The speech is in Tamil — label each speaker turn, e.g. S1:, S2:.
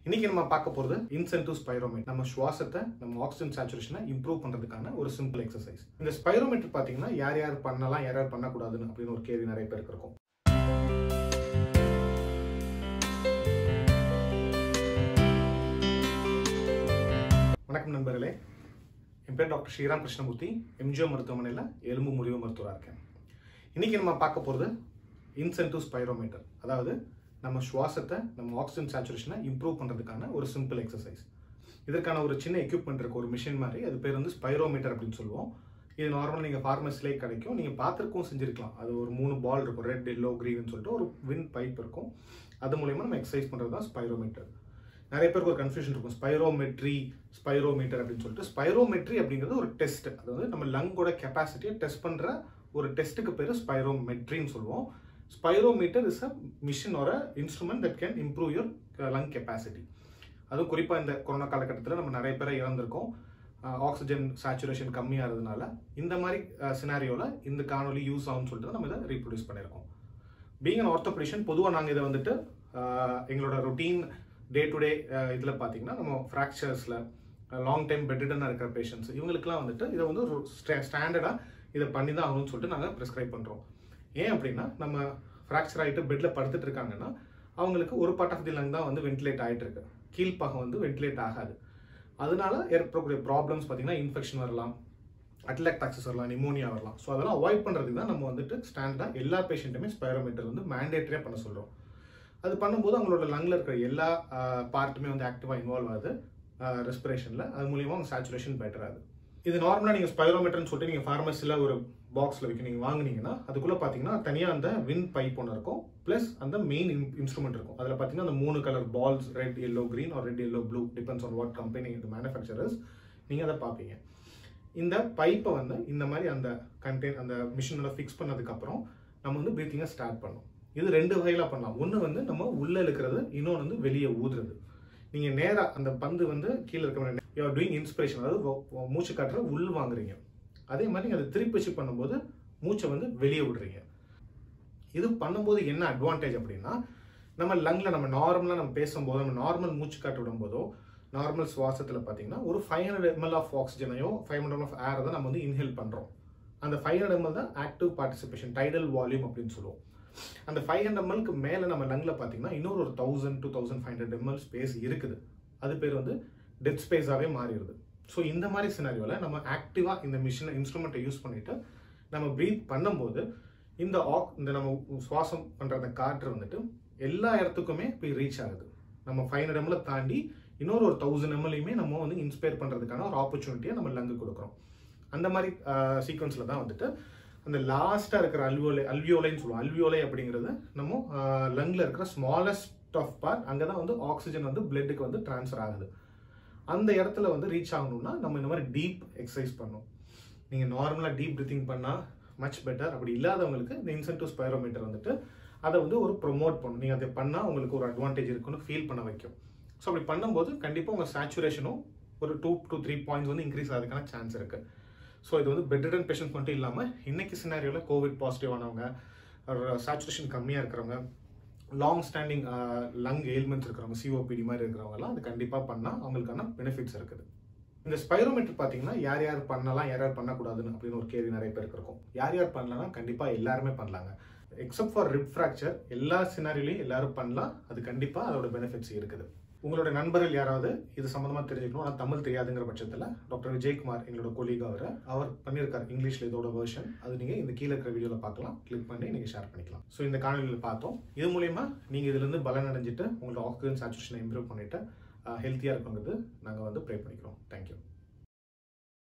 S1: இன்னைக்கு நம்ம பார்க்க போகிறது இன்சென்டிவ் ஸ்பைரோமீட்டர் நம்ம சுவாசத்தை நம்ம ஆக்சிஜன் சேச்சுரேஷனை இம்ப்ரூவ் பண்ணுறதுக்கான ஒரு சிம்பிள் எக்ஸசைஸ் இந்த ஸ்பைரோமீட்டர் பார்த்தீங்கன்னா யார் யார் பண்ணலாம் யார் யார் பண்ணக்கூடாதுன்னு அப்படின்னு ஒரு கேள்வி நிறைய பேருக்கு இருக்கும் வணக்கம் நண்பர்களே என் பேர் டாக்டர் ஸ்ரீராம் கிருஷ்ணமூர்த்தி எம்ஜிஓ மருத்துவமனையில் எலும்பு முறிவு மருத்துவராக இருக்கேன் இன்னைக்கு நம்ம பார்க்க போகிறது இன்சென்டிவ் ஸ்பைரோமீட்டர் அதாவது நம்ம சுவாசத்தை நம்ம ஆக்சிஜன் சேச்சுரேஷனை இம்ப்ரூவ் பண்ணுறதுக்கான ஒரு சிம்பிள் எக்ஸசைஸ் இதற்கான ஒரு சின்ன எக்யூப்மெண்ட் இருக்கு ஒரு மிஷின் மாதிரி அது பேர் வந்து ஸ்பைரோமீட்டர் அப்படின்னு சொல்லுவோம் இது நார்மலாக நீங்கள் ஃபார்மஸிலே கிடைக்கும் நீங்கள் பார்த்துருக்கும் செஞ்சிருக்கலாம் அது ஒரு மூணு பால் இருக்கும் ரெட் எல்லோ க்ரீன்னு சொல்லிட்டு ஒரு வின் பைப் இருக்கும் அது மூலயமா நம்ம எக்ஸசைஸ் பண்ணுறது தான் ஸ்பைரோமீட்டர் நிறைய பேருக்கு ஒரு கன்ஃபியூஷன் இருக்கும் ஸ்பைரோமெட்ரி ஸ்பைரோமீட்டர் அப்படின்னு சொல்லிட்டு ஸ்பைரோமெட்ரி அப்படிங்கிறது ஒரு டெஸ்ட் அது வந்து நம்ம லங்கோட கெப்பாசிட்டியை டெஸ்ட் பண்ணுற ஒரு டெஸ்ட்டுக்கு பேர் ஸ்பைரோமெட்ரின்னு சொல்லுவோம் ஸ்பைரோமீட்டர் இஸ் அ மிஷின் ஒரு instrument that can improve your lung capacity அதுவும் குறிப்பாக இந்த கொரோனா காலகட்டத்தில் நம்ம நிறைய பேரை இறந்திருக்கோம் ஆக்சிஜன் சேச்சுரேஷன் கம்மியாகிறதுனால இந்த மாதிரி சினாரியோவில் இந்த காணொலி யூஸ் ஆகும்னு சொல்லிட்டு நம்ம இதை ரீப்ரொடியூஸ் பண்ணியிருக்கோம் பீங் அன் ஆர்த்தோபெடிஷன் பொதுவாக நாங்கள் இதை வந்துட்டு எங்களோட ரொட்டீன் டே டு டே இதில் பார்த்தீங்கன்னா நம்ம ஃப்ராக்சர்ஸில் லாங் டைம் பெட்டடாக இருக்கிற பேஷண்ட்ஸ் இவங்களுக்குலாம் வந்துட்டு இதை வந்து ஒரு ஸ்டாண்டர்டாக இதை பண்ணி தான் ஆகணும்னு சொல்லிட்டு நாங்கள் ப்ரிஸ்கிரைப் பண்ணுறோம் ஏன் அப்படின்னா நம்ம ஃப்ராக்சர் ஆகிட்டு பெட்டில் படுத்துட்டு இருக்காங்கன்னா அவங்களுக்கு ஒரு பார்ட் ஆஃப் தி லங் தான் வந்து வென்டிலேட் ஆகிட்டு இருக்கு கீழ்ப்பாகம் வந்து வென்டிலேட் ஆகாது அதனால ஏற்படக்கூடிய ப்ராப்ளம்ஸ் பார்த்தீங்கன்னா இன்ஃபெக்ஷன் வரலாம் அட்லாக்டாக்சஸ் வரலாம் நிமோனியா வரலாம் ஸோ அதெல்லாம் அவாய்ட் பண்ணுறதுக்கு தான் நம்ம வந்துட்டு ஸ்டாண்டர்டாக எல்லா பேஷண்ட்டுமே ஸ்பைரோமீட்டர் வந்து மேண்டேட்டரியாக பண்ண சொல்கிறோம் அது பண்ணும்போது அவங்களோட லங்கில் இருக்கிற எல்லா பார்ட்டுமே வந்து ஆக்டிவாக இன்வால்வ் ஆகுது ரெஸ்பிரேஷனில் அது மூலியமாக அவங்க சேச்சுரேஷன் பெட்டர் ஆகுது இது நார்மலாக நீங்கள் ஸ்பைரோமீட்டர்னு சொல்லிட்டு நீங்கள் ஃபார்மஸியில் ஒரு பாக்ஸில் வைக்க நீங்கள் வாங்குனீங்கன்னா அதுக்குள்ளே பார்த்தீங்கன்னா தனியாக அந்த வின் பைப் ஒன்று இருக்கும் ப்ளஸ் அந்த மெயின் இன்ஸ்ட்ருமெண்ட் இருக்கும் அதில் பார்த்தீங்கன்னா அந்த மூணு colour balls red yellow green or red yellow blue depends on what company இந்த மேனுஃபேக்சரர்ஸ் நீங்கள் அதை பார்ப்பீங்க இந்த பைப்பை வந்து இந்த மாதிரி அந்த கண்டெயின் அந்த மிஷினில் ஃபிக்ஸ் பண்ணதுக்கப்புறம் நம்ம வந்து ப்ரீத்திங்கை ஸ்டார்ட் பண்ணோம் இது ரெண்டு வகையில் பண்ணலாம் ஒன்று வந்து நம்ம உள்ளே இழுக்கிறது இன்னொன்று வந்து வெளியே ஊதுறது நீங்கள் நேராக அந்த பந்து வந்து கீழே இருக்க யூஆர் டூயிங் இன்ஸ்பிரேஷன் அதாவது மூச்சு காட்டுற உள் வாங்குறீங்க அதே மாதிரி நீங்கள் அதை திருப்பி வச்சு பண்ணும்போது மூச்சை வந்து வெளியே விடுறீங்க இது பண்ணும்போது என்ன அட்வான்டேஜ் அப்படின்னா நம்ம லங்கில் நம்ம நார்மலாக நம்ம பேசும்போது நம்ம நார்மல் மூச்சு காட்டு விடும்போதோ நார்மல் சுவாசத்தில் பார்த்தீங்கன்னா ஒரு ஃபைவ் ஹண்ட்ரட் எம்எல் ஆஃப் ஆக்சிஜனையோ ஃபைவ் ஹண்ட்ரட் ஆஃப் ஏரை தான் நம்ம வந்து இன்ஹேல் பண்ணுறோம் அந்த ஃபைவ் ஹண்ட்ரட் எம்எல் தான் ஆக்டிவ் பார்ட்டிசிபேஷன் டைடல் வால்யூம் அப்படின்னு சொல்லுவோம் அந்த ஃபைவ் ஹண்ட்ரட் எம்எல்க்கு மேலே நம்ம லங்கில் பார்த்தீங்கன்னா இன்னொரு ஒரு thousand two thousand five hundred ML space இருக்குது அது பேர் வந்து டெத் ஸ்பேஸாகவே மாறிடுது ஸோ இந்த மாதிரி சினாரியோவில் நம்ம ஆக்டிவாக இந்த மிஷினை இன்ஸ்ட்ருமெண்ட்டை யூஸ் பண்ணிவிட்டு நம்ம ப்ரீத் பண்ணும்போது இந்த ஆக் இந்த நம்ம சுவாசம் பண்ணுற அந்த காற்று வந்துட்டு எல்லா இடத்துக்குமே போய் ரீச் ஆகுது நம்ம ஃபைவ் ஹண்ட்ரட் எம்எல் தாண்டி இன்னொரு ஒரு தௌசண்ட் எம்எல்லையுமே நம்ம வந்து இன்ஸ்பயர் பண்ணுறதுக்கான ஒரு ஆப்பர்ச்சுனிட்டியை நம்ம லங்கு கொடுக்குறோம் அந்த மாதிரி சீக்வன்ஸில் தான் வந்துட்டு அந்த லாஸ்ட்டாக இருக்கிற அல்வியோலை அல்வியோலைன்னு சொல்லுவோம் அல்வியோலை அப்படிங்கிறது நம்ம லங்கில் இருக்கிற ஸ்மாலஸ்ட் ஆஃப் பார்ட் அங்கே தான் வந்து ஆக்சிஜன் வந்து பிளட்டுக்கு வந்து ட்ரான்ஸ்ஃபர் ஆகுது அந்த இடத்துல வந்து ரீச் ஆகணும்னா நம்ம இந்த மாதிரி டீப் எக்ஸசைஸ் பண்ணணும் நீங்கள் நார்மலாக டீப் ப்ரீத்திங் பண்ணால் மச் பெட்டர் அப்படி இல்லாதவங்களுக்கு இந்த இன்சென்டிவ் ஸ்பைரோமீட்டர் வந்துட்டு அதை வந்து ஒரு ப்ரொமோட் பண்ணும் நீங்கள் அதை பண்ணால் உங்களுக்கு ஒரு அட்வான்டேஜ் இருக்குன்னு ஃபீல் பண்ண வைக்கும் ஸோ அப்படி பண்ணும்போது கண்டிப்பாக உங்கள் சேச்சுரேஷனும் ஒரு டூ டூ த்ரீ பாயிண்ட்ஸ் வந்து இன்க்ரீஸ் ஆகிறதுக்கான சான்ஸ் இருக்குது ஸோ இது வந்து பெட்ரிடன் பேஷண்ட்ஸ் மட்டும் இல்லாமல் இன்னைக்கு சினாரியோவில் கோவிட் பாசிட்டிவ் ஆனவங்க சேச்சுரேஷன் கம்மியாக இருக்கிறவங்க லாங் ஸ்டாண்டிங் லங் எயில்மெண்ட்ஸ் இருக்கிறவங்க சிஓபிடி மாதிரி இருக்கிறவங்கலாம் அது கண்டிப்பாக பண்ணால் அவங்களுக்கான பெனிஃபிட்ஸ் இருக்குது இந்த ஸ்பைரோமீட்டர் பார்த்தீங்கன்னா யார் யார் பண்ணலாம் யார் யார் பண்ணக்கூடாதுன்னு அப்படின்னு ஒரு கேள்வி நிறைய பேருக்கு இருக்கும் யார் யார் பண்ணலாம் கண்டிப்பாக எல்லாருமே பண்ணலாங்க எக்ஸப்ட் ஃபார் ரிப் ஃப்ராக்சர் எல்லா சினாரிலையும் எல்லாரும் பண்ணலாம் அது கண்டிப்பாக அதோட பெனிஃபிட்ஸ் இருக்குது உங்களோட நண்பர்கள் யாராவது இது சம்மந்தமாக தெரிஞ்சுக்கணும் ஆனால் தமிழ் தெரியாதுங்கிற பட்சத்தில் டாக்டர் விஜயகுமார் எங்களோட கொலீக் அவர் அவர் பண்ணியிருக்கார் இங்கிலீஷில் இதோட வேர்ஷன் அது நீங்கள் இந்த கீழே இருக்கிற வீடியோவில் பார்க்கலாம் கிளிக் பண்ணி நீங்கள் ஷேர் பண்ணிக்கலாம் ஸோ இந்த காணொலியில் பார்த்தோம் இது மூலயமா நீங்கள் இதுலேருந்து பலன் அடைஞ்சிட்டு உங்களோட ஆக்சிஜன் சேச்சுரேஷனை இம்ப்ரூவ் பண்ணிவிட்டு ஹெல்த்தியாக இருக்குங்கிறது நாங்கள் வந்து ப்ரே பண்ணிக்கிறோம் தேங்க்யூ